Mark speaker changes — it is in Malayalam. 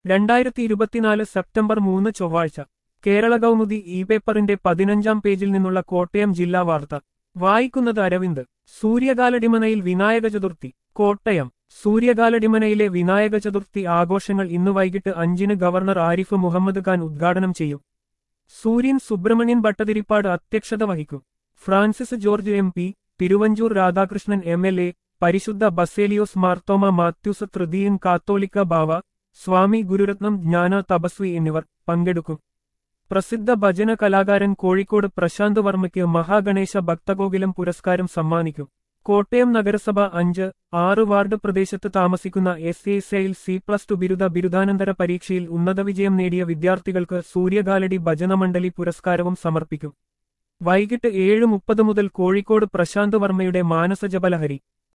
Speaker 1: രണ്ടായിരത്തി ഇരുപത്തിനാല് സെപ്റ്റംബർ മൂന്ന് ചൊവ്വാഴ്ച കേരള കൗമുദി ഇ പേപ്പറിന്റെ പതിനഞ്ചാം പേജിൽ നിന്നുള്ള കോട്ടയം ജില്ലാ വാർത്ത വായിക്കുന്നത് അരവിന്ദ് സൂര്യകാലടിമനയിൽ വിനായക ചതുർത്ഥി കോട്ടയം സൂര്യകാലടിമനയിലെ വിനായക ചതുർത്ഥി ആഘോഷങ്ങൾ ഇന്ന് വൈകിട്ട് അഞ്ചിന് ഗവർണർ ആരിഫ് മുഹമ്മദ് ഖാൻ ഉദ്ഘാടനം ചെയ്യും സൂര്യൻ സുബ്രഹ്മണ്യൻ ഭട്ടതിരിപ്പാട് അധ്യക്ഷത വഹിക്കും Francis George M P Thiruvanchoor Radhakrishnan M L A പരിശുദ്ധ ബസേലിയോസ് മാർത്തോമ മാത്യൂസ് തൃതീയൻ കാത്തോലിക്ക ബാവ സ്വാമി ഗുരുരത്നം ജ്ഞാന തപസ്വി എന്നിവർ പങ്കെടുക്കും പ്രസിദ്ധ ഭജന കലാകാരൻ കോഴിക്കോട് പ്രശാന്ത് വർമ്മയ്ക്ക് മഹാഗണേശ ഭക്തഗോകുലം പുരസ്കാരം സമ്മാനിക്കും കോട്ടയം നഗരസഭ അഞ്ച് ആറ് വാർഡ് പ്രദേശത്ത് താമസിക്കുന്ന എസ് എസ് ഐയിൽ സി പ്ലസ് ടു ബിരുദ ബിരുദാനന്തര പരീക്ഷയിൽ ഉന്നത വിജയം നേടിയ വിദ്യാർത്ഥികൾക്ക് സൂര്യകാലടി ഭജനമണ്ഡലി പുരസ്കാരവും സമർപ്പിക്കും വൈകിട്ട് ഏഴ് മുപ്പത് മുതൽ കോഴിക്കോട് പ്രശാന്ത് വർമ്മയുടെ മാനസജപലഹരി